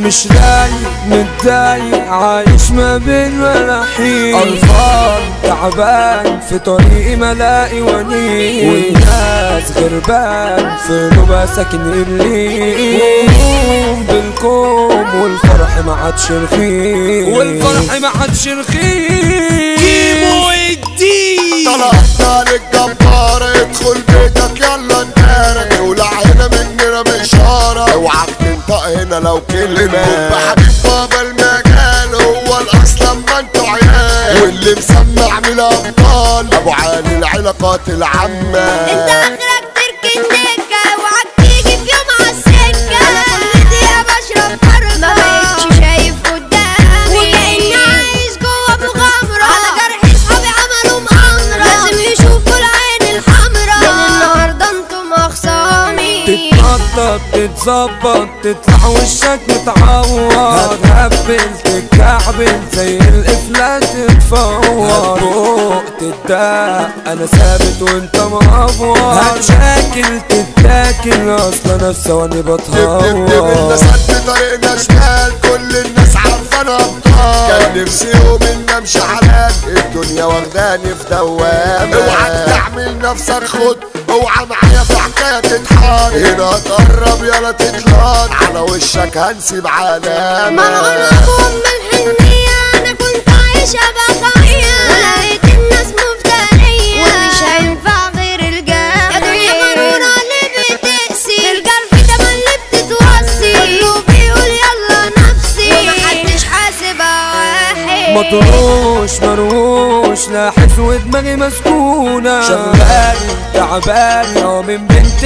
مش رايق متضايق عايش ما بين ملاحين قرفان تعبان في طريقي ملاقي ونين والناس غربان في نوبة ساكن الليل بالكوم والفرح ما عادش رخيص والفرح ما عادش رخيص كيمو الدين طلعنا للجبار ادخل بيتك يلا انتارك ولع هنا مننا بإشارة اوعك تنطق هنا لو كلمة بحبيب بابا المجال هو الأصل لما انتوا عيال واللي مسمع من الأبطال أبو علي العلاقات العامة انت اخرك تركن دكة اوعك تيجي في يوم عالسكة انا كل دقيقة بشرب فرقة ما بقتش شايف قدامي وكأني عايش جوا مغامرة على جرح صحابي عملوا مؤامرة لازم يشوفوا العين الحمرا من النهاردة انتم اخصامي تتنطط تتظبط تطلع وشك متعور هتهبل تتكعبل زي القفلة تتفور هتبوق تتداق انا ثابت وانت مقفور هتشاكل تتاكل اصلا انا في ثواني نبدأ بتهور سد طريقنا شمال كل الناس عارفانا ابطال كان نفسي يوم ان امشي حلال الدنيا واخداني في دوامة اوعك تعمل نفسك خد اوعى معايا في حكاية تتحار هنا تقرب يلا تتلان على وشك هنسيب علامة ملعون ابوهم الحنية انا كنت عايشة بخوية ولقيت الناس مفترية ومش هينفع غير الجامع يا دنيا مرورة اللي بتقسي القلب ده اللي بتتوصي كله بيقول يلا نفسي ومحدش حاسبها واحد مطروش مروش لاحس ودماغي مسكونة شغالي تعبانة ومن بنت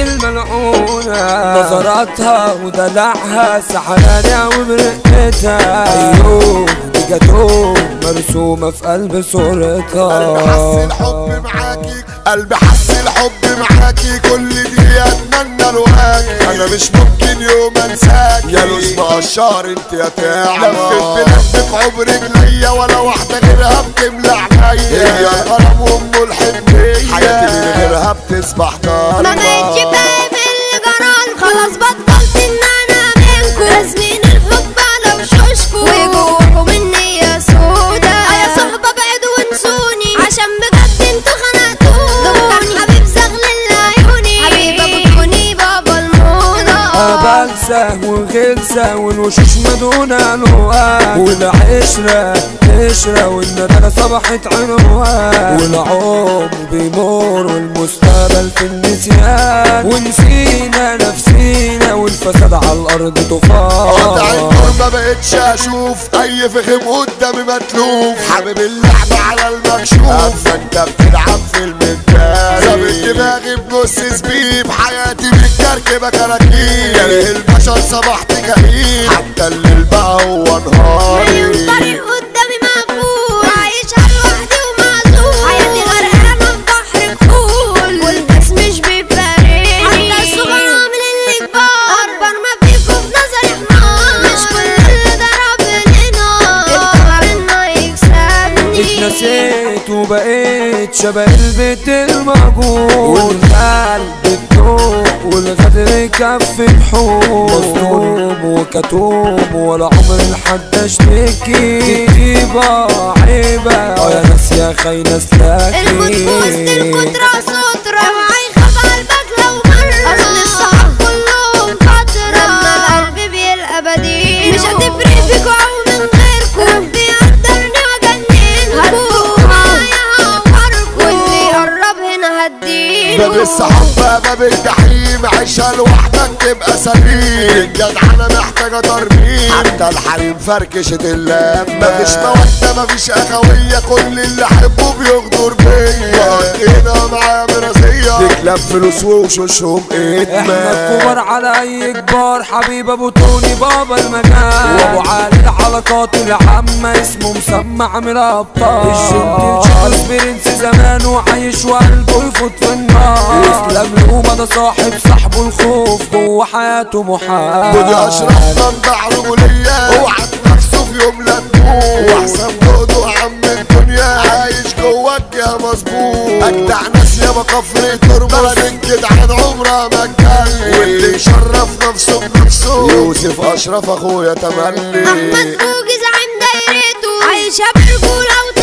الملعونة نظراتها ودلعها سحرانة وبرقتها أيوه دي جاتوه مرسومة في قلب صورتها قلبي حس الحب معاكي قلبي حس الحب معاكي كل دي اتمنى الواجي انا مش ممكن يوم انساك يا لوز مقشار انت يا تعمى لفت بلفك عمرك ليا ولا واحدة غيرها بتملى عينيا هي الغرام وام الحنية حياتي من غيرها بتصبح ما ضلمة بقتش فاهم اللي جرالكوا خلاص بطلت ان انا منكوا راسمين الحب على وشوشكوا وجواكوا النية سودا يا صحبة بعدوا وانسوني عشان بجد انتوا خنقتوني ده كان حبيب زغلل عيوني حبيب ابو تكوني بابا الموضة بلسة وغلسة والوشوش مدونة الوان والعشرة قشرة والندالة صبحت عنوان والعمر بيمر والمستقبل في النسيان ونسينا نفسينا والفساد على الأرض قطع طوفان النور ما بقتش اشوف اي فخم قدامي متلوف حابب اللعب على المكشوف اما انت بتلعب في المنتال ظابط دماغي بنص سبيب حياتي متكركبه كراكيب كاره البشر صبحت كئيب حتى الليل بقى هو مليون نهاري طريق قدامي مقفول عايشة لوحدي ومعزول حياتي غرقانة في بحر كحول والناس مش بيفارقني حتى الصغيرة من اللي كبار أكبر ما فيكوا في نظري حمار مش كل اللي ضرب لنا افتكر إنه يكسبني اتنسيت وبقيت شبه البيت المهجور والقلب الدوب والغدر يكفي الحوم مظلوم وكتوم ولا عمر لحد اشتكي كتيبة عيبة اه يا ناس يا خاينة الموت في وسط سلاكي الكترة سترة اوعى يخاف قلبك لو مرة اصل الصحاب كلهم فترة لما القلب بيلقى بديل مش هتفرق بيكوا او من غيركوا ربي يقدرني واجننكوا هتبقوا معايا هعوركوا واللي يقرب هنا هديله باب الصحاب باب الجحيم عيشها لوحدك تبقى سليم الجدعنة محتاجة ترميم حتى الحريم فركشة اللام مفيش مودة مفيش أخوية كل اللي أحبه بيغدر بيا وقضينا معاه مراسية تكلب فلوس ووشوشهم احنا إدمان الكبار على اي كبار حبيب ابو توني بابا المكان وابو علي العلاقات العامة اسمه مسمع من الابطال الجنتل شخص برنس زمان وعايش وقلبه يفوت في النار يسلم له ما ده صاحب صاحبه الخوف جوه حياته محال دودي أشرف منبع رجولية اوعى نفسه في يوم لا تموت واحسن دودو عم الدنيا عايش جواك يا مظبوط أجدع ناس يا كفر ترمس بلد جدعان عمرها ما اتكلم واللي مشرف نفسه بنفسه يوسف اشرف اخويا تملي احمد بوجي زعيم دايرته عايشه برجوله